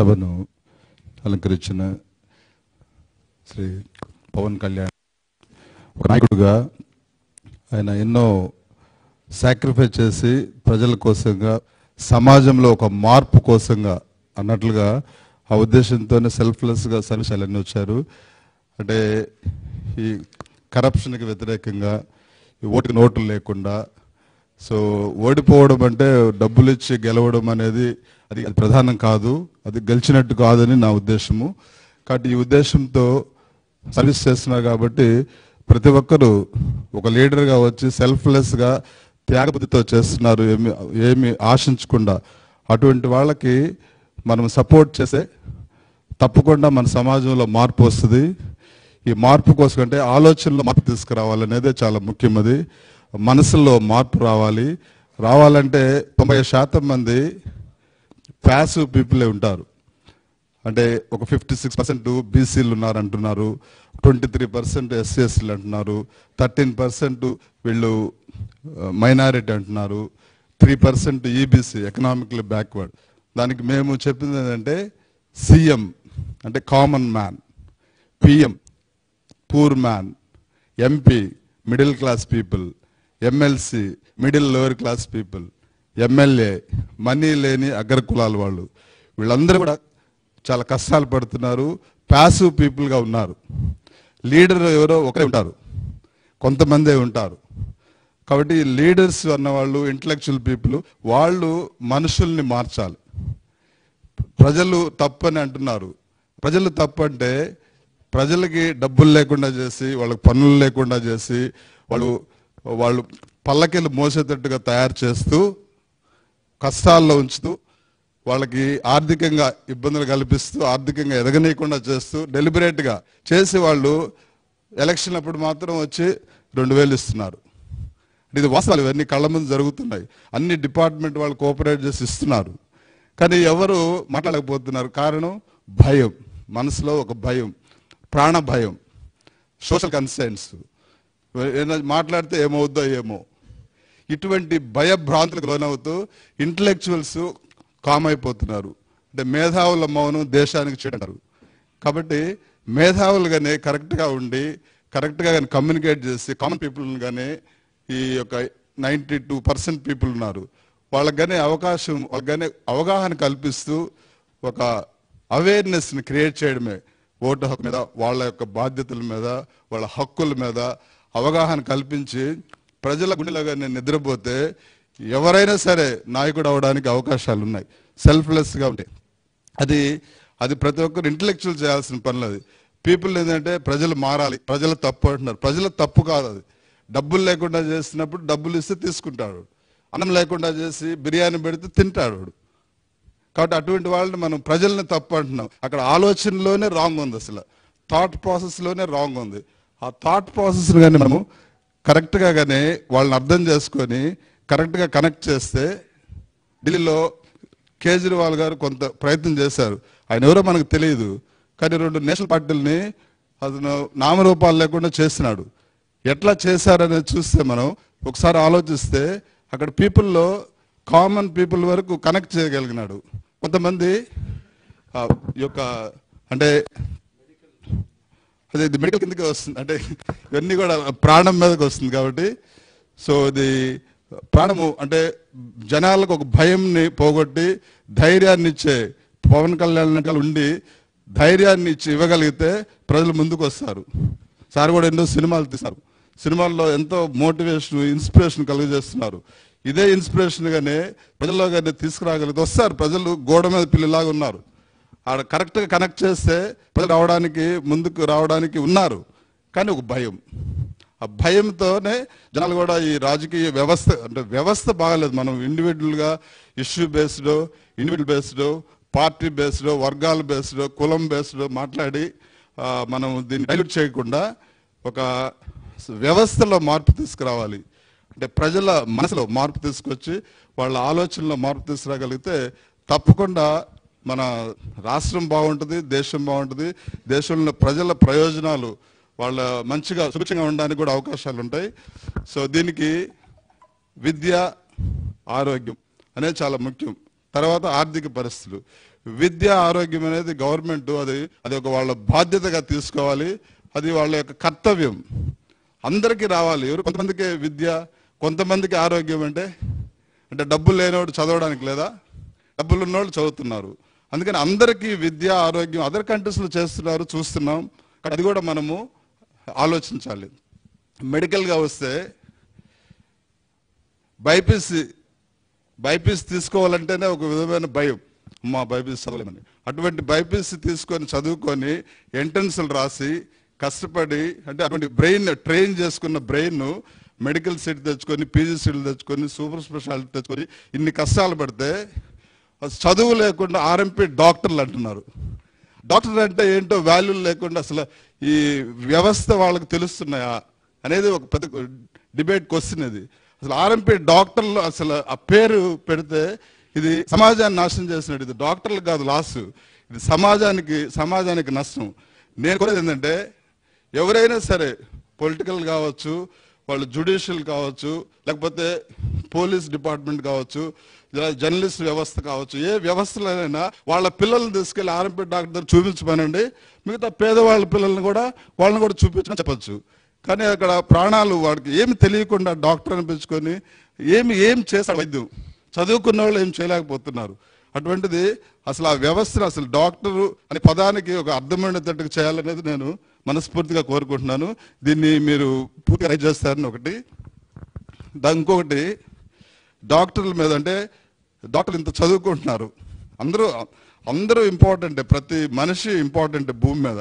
సభను అలంకరించిన శ్రీ పవన్ కళ్యాణ్ ఒక నాయకుడుగా ఆయన ఎన్నో సాక్రిఫైస్ చేసి ప్రజల కోసంగా సమాజంలో ఒక మార్పు కోసంగా అన్నట్లుగా ఆ ఉద్దేశంతోనే సెల్ఫ్లెస్గా సర్వీసాలన్నీ వచ్చారు అంటే ఈ కరప్షన్కి వ్యతిరేకంగా ఈ ఓటుకి నోట్లు లేకుండా సో ఓడిపోవడం అంటే డబ్బులు ఇచ్చి గెలవడం అనేది అది అది ప్రధానం కాదు అది గెలిచినట్టు కాదని నా ఉద్దేశము కాబట్టి ఈ ఉద్దేశంతో సర్వీస్ చేస్తున్నారు కాబట్టి ప్రతి ఒక్కరూ ఒక లీడర్గా వచ్చి సెల్ఫ్లెస్గా త్యాగబుద్ధితో చేస్తున్నారు ఏమి ఏమి ఆశించకుండా అటువంటి వాళ్ళకి మనం సపోర్ట్ చేసే తప్పకుండా మన సమాజంలో మార్పు వస్తుంది ఈ మార్పు కోసం అంటే ఆలోచనలో మార్పు తీసుకురావాలనేదే చాలా ముఖ్యమది మనసులో మార్పు రావాలి రావాలంటే తొంభై శాతం మంది ప్యాసివ్ పీపులే ఉంటారు అంటే ఒక ఫిఫ్టీ సిక్స్ పర్సెంట్ బీసీలు ఉన్నారు అంటున్నారు ట్వంటీ త్రీ పర్సెంట్ ఎస్సీఎస్సీలు అంటున్నారు థర్టీన్ పర్సెంట్ వీళ్ళు మైనారిటీ అంటున్నారు three percent EBC economically backward దానికి మేము చెప్పింది ఏంటంటే సీఎం అంటే common man PM poor man MP middle class people MLC middle lower class people MLA money లేని అగ్ర కులాల వాళ్ళు వీళ్ళందరూ కూడా చాలా కష్టాలు పడుతున్నారు ప్యాసివ్ పీపుల్గా ఉన్నారు లీడర్ ఎవరో ఒకరే ఉంటారు కొంతమందే ఉంటారు కాబట్టి లీడర్స్ అన్నవాళ్ళు ఇంటలెక్చువల్ పీపుల్ వాళ్ళు మనుషుల్ని మార్చాలి ప్రజలు తప్పని అంటున్నారు ప్రజలు తప్పంటే ప్రజలకి డబ్బులు లేకుండా చేసి వాళ్ళకి పనులు లేకుండా చేసి వాళ్ళు వాళ్ళు పల్లకిలు మోసేటట్టుగా తయారు చేస్తూ కష్టాల్లో ఉంచుతూ వాళ్ళకి ఆర్థికంగా ఇబ్బందులు కల్పిస్తూ ఆర్థికంగా ఎదగనీయకుండా చేస్తూ డెలిబరేట్గా చేసి వాళ్ళు ఎలక్షన్ అప్పుడు మాత్రం వచ్చి రెండు వేలు ఇస్తున్నారు అంటే ఇది వాస్తవాలు ఇవన్నీ కళ్ళ ముందు జరుగుతున్నాయి అన్ని డిపార్ట్మెంట్ వాళ్ళు కోఆపరేట్ చేసి ఇస్తున్నారు కానీ ఎవరు మాట్లాడకపోతున్నారు కారణం భయం మనసులో ఒక భయం ప్రాణ భయం సోషల్ కన్సర్న్స్ ఏదైనా మాట్లాడితే ఏమవుద్దో ఏమో ఇటువంటి భయభ్రాంతులకు లోనవుతూ ఇంటలెక్చువల్స్ కామ్ అయిపోతున్నారు అంటే మేధావుల మౌనం దేశానికి చెడ్డారు కాబట్టి మేధావులుగానే కరెక్ట్గా ఉండి కరెక్ట్గా కానీ కమ్యూనికేట్ చేసి కామన్ పీపుల్ కానీ ఈ యొక్క నైంటీ టూ పర్సెంట్ పీపుల్ ఉన్నారు వాళ్ళకి కానీ అవకాశం వాళ్ళకి కానీ అవగాహన కల్పిస్తూ ఒక అవేర్నెస్ని క్రియేట్ చేయడమే ఓటు హక్కు మీద వాళ్ళ యొక్క బాధ్యతల మీద వాళ్ళ హక్కుల మీద అవగాహన కల్పించి ప్రజల గుండెలో నేను నిద్రపోతే ఎవరైనా సరే నాయకుడు అవడానికి అవకాశాలు ఉన్నాయి సెల్ఫ్లెస్గా ఉంటాయి అది అది ప్రతి ఒక్కరు ఇంటలెక్చువల్ చేయాల్సిన పనులు అది పీపుల్ ఏంటంటే ప్రజలు మారాలి ప్రజలు తప్పు అంటున్నారు ప్రజల తప్పు కాదు అది డబ్బులు లేకుండా చేసినప్పుడు డబ్బులు ఇస్తే తీసుకుంటాడు అన్నం లేకుండా చేసి బిర్యానీ పెడితే తింటాడు వాడు. కాబట్టి అటువంటి వాళ్ళని మనం ప్రజల్ని తప్పు అంటున్నాం అక్కడ ఆలోచనలోనే రాంగ్ ఉంది అసలు థాట్ ప్రాసెస్లోనే రాంగ్ ఉంది ఆ థాట్ ప్రాసెస్ కానీ మనము కరెక్ట్గా కానీ వాళ్ళని అర్థం చేసుకొని కరెక్ట్గా కనెక్ట్ చేస్తే ఢిల్లీలో కేజ్రీవాల్ గారు కొంత ప్రయత్నం చేశారు ఆయన ఎవరో మనకు తెలియదు కానీ రెండు నేషనల్ పార్టీలని అతను నామరూపాలు లేకుండా చేస్తున్నాడు ఎట్లా చేశారనేది చూస్తే మనం ఒకసారి ఆలోచిస్తే అక్కడ పీపుల్లో కామన్ పీపుల్ వరకు కనెక్ట్ చేయగలిగినాడు కొంతమంది ఆ, ఈ యొక్క అంటే అదే ఇది మెడికల్ కిందకి వస్తుంది అంటే ఇవన్నీ కూడా ప్రాణం మీదకి వస్తుంది కాబట్టి సో ఇది ప్రాణము అంటే జనాలకు ఒక భయంని పోగొట్టి ధైర్యాన్ని ఇచ్చే పవన్ కళ్యాణ్ వెనకాల ఉండి ధైర్యాన్ని ఇచ్చి ఇవ్వగలిగితే ప్రజలు ముందుకు వస్తారు సార్ కూడా ఎన్నో సినిమాలు తీస్తారు సినిమాల్లో ఎంతో మోటివేషన్ ఇన్స్పిరేషన్ కలుగజేస్తున్నారు ఇదే ఇన్స్పిరేషన్ గానే ప్రజల్లో కానీ తీసుకురాగలిగితే వస్తారు ప్రజలు గోడ మీద పిల్లిలాగా ఉన్నారు ఆడ కరెక్ట్గా కనెక్ట్ చేస్తే ప్రజలు రావడానికి ముందుకు రావడానికి ఉన్నారు కానీ ఒక భయం ఆ భయంతోనే జనాలు కూడా ఈ రాజకీయ వ్యవస్థ అంటే వ్యవస్థ బాగలేదు మనం ఇండివిజువల్గా issue based individual based party based వర్గాల బేస్డ్ కులం బేస్డ్ మాట్లాడి ఆ, మనం దీన్ని డైల్యూట్ చేయకుండా ఒక వ్యవస్థలో మార్పు తీసుకురావాలి అంటే ప్రజల మనసులో మార్పు తీసుకొచ్చి వాళ్ళ ఆలోచనలో మార్పు తీసుకురాగలిగితే తప్పకుండా మన రాష్ట్రం బాగుంటుంది దేశం బాగుంటుంది దేశంలో ప్రజల ప్రయోజనాలు వాళ్ళ మంచిగా సుభిక్షంగా ఉండడానికి కూడా అవకాశాలు ఉంటాయి సో దీనికి విద్య ఆరోగ్యం అనేది చాలా ముఖ్యం తర్వాత ఆర్థిక పరిస్థితులు విద్య ఆరోగ్యం అనేది గవర్నమెంట్ అది అది ఒక వాళ్ళ బాధ్యతగా తీసుకోవాలి అది వాళ్ళ యొక్క కర్తవ్యం అందరికీ రావాలి ఎవరు కొంతమందికి విద్య కొంతమందికి ఆరోగ్యం అంటే అంటే డబ్బులు లేనివాడు చదవడానికి లేదా డబ్బులు ఉన్నవాళ్ళు చదువుతున్నారు అందుకని అందరికీ విద్య ఆరోగ్యం అదర్ కంట్రీస్లో చేస్తున్నారు చూస్తున్నాం కానీ అది కూడా మనము ఆలోచించాలి మెడికల్గా వస్తే బైపీసీ బైపీసీ తీసుకోవాలంటేనే ఒక విధమైన భయం మా బైపీసీ చదవలేమని అటువంటి బైపీసీ తీసుకొని చదువుకొని ఎంట్రన్స్లు రాసి కష్టపడి అంటే అటువంటి బ్రెయిన్ ట్రైన్ చేసుకున్న బ్రెయిన్ మెడికల్ సీట్ తెచ్చుకొని పీజీ సీట్లు తెచ్చుకొని సూపర్ స్పెషాలిటీ తెచ్చుకొని ఇన్ని కష్టాలు పడితే అసలు చదువు లేకుండా ఆర్ఎంపీ డాక్టర్లు అంటున్నారు డాక్టర్ అంటే ఏంటో వాల్యూ లేకుండా అసలు ఈ వ్యవస్థ వాళ్ళకి తెలుస్తున్నాయా అనేది ఒక పెద్ద డిబేట్ క్వశ్చన్ ఇది అసలు ఆర్ఎంపీ డాక్టర్లు అసలు ఆ పేరు పెడితే ఇది సమాజాన్ని నాశనం చేసినట్టు ఇది డాక్టర్లు కాదు లాస్ ఇది సమాజానికి సమాజానికి నష్టం నేను కూడా ఏంటంటే ఎవరైనా సరే పొలిటికల్ కావచ్చు వాళ్ళు జుడిషియల్ కావచ్చు లేకపోతే పోలీస్ డిపార్ట్మెంట్ కావచ్చు ఇలా జర్నలిస్ట్ వ్యవస్థ కావచ్చు ఏ వ్యవస్థలోనైనా వాళ్ళ పిల్లల్ని తీసుకెళ్లి ఆర్ఎంపీ డాక్టర్ దగ్గర చూపించమనండి మిగతా పేదవాళ్ళ పిల్లల్ని కూడా వాళ్ళని కూడా చూపించమని చెప్పొచ్చు కానీ అక్కడ ప్రాణాలు వాడికి ఏమి తెలియకుండా డాక్టర్ అనిపించుకొని ఏమి ఏం చేస్తాడు వైద్యం చదువుకున్న వాళ్ళు ఏం చేయలేకపోతున్నారు అటువంటిది అసలు ఆ వ్యవస్థను అసలు డాక్టరు అనే పదానికి ఒక అర్థమైనట్టుగా చేయాలనేది నేను మనస్ఫూర్తిగా కోరుకుంటున్నాను దీన్ని మీరు పూర్తిగా రైట్ చేస్తారని ఒకటి దా- ఇంకొకటి డాక్టర్ల మీద అంటే డాక్టర్లు ఇంత చదువుకుంటున్నారు అందరూ అందరూ ఇంపార్టెంట్ ప్రతి మనిషి ఇంపార్టెంట్ భూమి మీద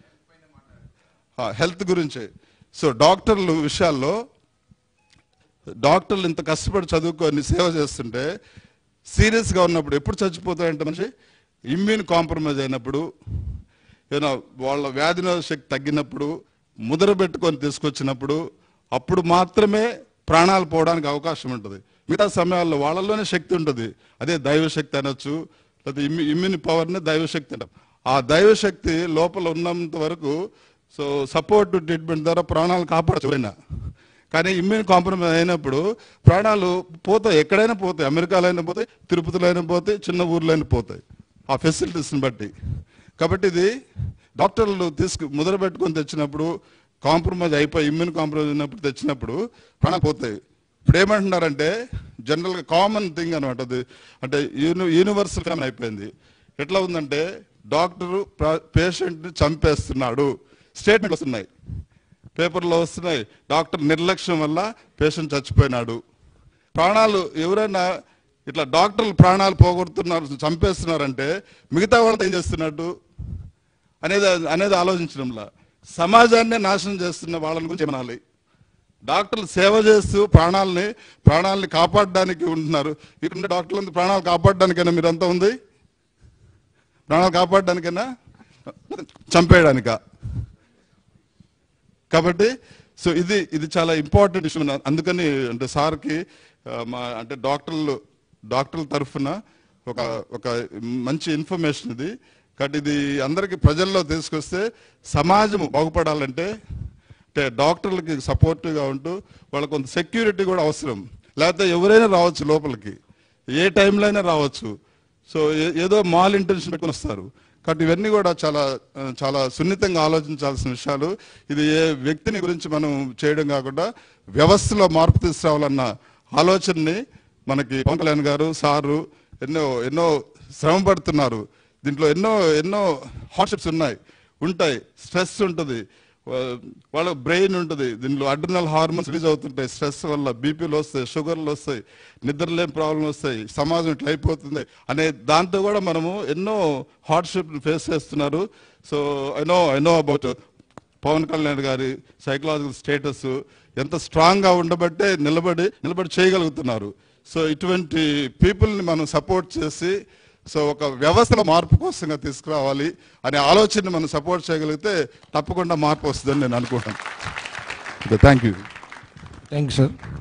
హెల్త్ గురించి సో డాక్టర్లు విషయాల్లో డాక్టర్లు ఇంత కష్టపడి చదువుకొని సేవ చేస్తుంటే సీరియస్గా ఉన్నప్పుడు ఎప్పుడు చచ్చిపోతాయంటే మనిషి ఇమ్యూన్ కాంప్రమైజ్ అయినప్పుడు ఏదైనా వాళ్ళ వ్యాధి నిరోధక శక్తి తగ్గినప్పుడు ముద్ర పెట్టుకొని తీసుకొచ్చినప్పుడు అప్పుడు మాత్రమే ప్రాణాలు పోవడానికి అవకాశం ఉంటుంది మిగతా సమయాల్లో వాళ్ళలోనే శక్తి ఉంటుంది అదే దైవశక్తి అనొచ్చు లేదా ఇమ్యూ ఇమ్యూన్ పవర్ని దైవశక్తి అంటాం ఆ దైవశక్తి లోపల ఉన్నంత వరకు సో సపోర్ట్ ట్రీట్మెంట్ ద్వారా ప్రాణాలు కాపాడచ్చు ఎవరైనా కానీ ఇమ్యూన్ కాంప్రమైజ్ అయినప్పుడు ప్రాణాలు పోతాయి ఎక్కడైనా పోతాయి అమెరికాలో అయినా పోతాయి తిరుపతిలో అయినా పోతాయి చిన్న ఊర్లో అయినా పోతాయి ఆ ఫెసిలిటీస్ని బట్టి కాబట్టి ఇది డాక్టర్లు తీసుకు ముద్ర పెట్టుకొని తెచ్చినప్పుడు కాంప్రమైజ్ అయిపోయి ఇమ్యూన్ కాంప్రమైజ్ అయినప్పుడు తెచ్చినప్పుడు ప్రాణాలు పోతాయి ఇప్పుడు ఏమంటున్నారంటే జనరల్గా కామన్ థింగ్ అనమాట అది అంటే యూని యూనివర్సల్ కామన్ అయిపోయింది ఎట్లా ఉందంటే డాక్టరు పేషెంట్ని చంపేస్తున్నాడు స్టేట్మెంట్ వస్తున్నాయి పేపర్లో వస్తున్నాయి డాక్టర్ నిర్లక్ష్యం వల్ల పేషెంట్ చచ్చిపోయినాడు ప్రాణాలు ఎవరైనా ఇట్లా డాక్టర్లు ప్రాణాలు పోగొడుతున్నారు చంపేస్తున్నారంటే మిగతా వాళ్ళతో ఏం చేస్తున్నట్టు అనేది అనేది ఆలోచించడంలా సమాజాన్నే నాశనం చేస్తున్న వాళ్ళని గురించి ఏమనాలి డాక్టర్లు సేవ చేస్తూ ప్రాణాలని ప్రాణాలని కాపాడడానికి ఉంటున్నారు ఇక్కడ ఉండే డాక్టర్లు ప్రాణాలు కాపాడడానికైనా మీరంతా ఉంది ప్రాణాలు కాపాడడానికైనా చంపేయడానికా కాబట్టి సో ఇది ఇది చాలా ఇంపార్టెంట్ ఇష్యూ అందుకని అంటే సార్కి ఆ, మా అంటే డాక్టర్లు డాక్టర్ల తరఫున ఒక ఒక మంచి ఇన్ఫర్మేషన్ ఇది కాబట్టి ఇది అందరికి ప్రజల్లో తీసుకొస్తే సమాజం బాగుపడాలంటే అంటే డాక్టర్లకి సపోర్టివ్గా ఉంటూ వాళ్ళకి కొంత సెక్యూరిటీ కూడా అవసరం లేకపోతే ఎవరైనా రావచ్చు లోపలికి ఏ టైంలో అయినా రావచ్చు సో ఏ- ఏదో మాల్ ఇంటెన్షన్ పెట్టుకుని వస్తారు కాబట్టి ఇవన్నీ కూడా చాలా ఆ, చాలా సున్నితంగా ఆలోచించాల్సిన విషయాలు ఇది ఏ వ్యక్తిని గురించి మనం చేయడం కాకుండా వ్యవస్థలో మార్పు తీసుకురావాలన్న ఆలోచనని మనకి పవన్ కళ్యాణ్ గారు సారు ఎన్నో ఎన్నో శ్రమ పడుతున్నారు దీంట్లో ఎన్నో ఎన్నో హార్డ్షిప్స్ ఉన్నాయి ఉంటాయి స్ట్రెస్ ఉంటుంది వా- వాళ్ళ బ్రెయిన్ ఉంటుంది దీనిలో అడ్రినల్ హార్మోన్స్ రిలీజ్ అవుతుంటాయి స్ట్రెస్ వల్ల బీపీలు వస్తాయి షుగర్లు వస్తాయి నిద్రలేని ప్రాబ్లం వస్తాయి సమాజం ఇట్లా అయిపోతుంది అనే దాంతో కూడా మనము ఎన్నో హార్డ్షిప్ ఫేస్ చేస్తున్నారు so I know I know about Pawan Kalyan గారి సైకలాజికల్ స్టేటస్ ఎంత స్ట్రాంగ్ గా ఉండబట్టే నిలబడి నిలబడి చేయగలుగుతున్నారు సో ఇటువంటి పీపుల్ని మనం సపోర్ట్ చేసి సో ఒక వ్యవస్థలో మార్పు కోసంగా తీసుకురావాలి అనే ఆలోచనని మనం సపోర్ట్ చేయగలిగితే తప్పకుండా మార్పు వస్తుందని నేను అనుకుంటాను thank you thank you sir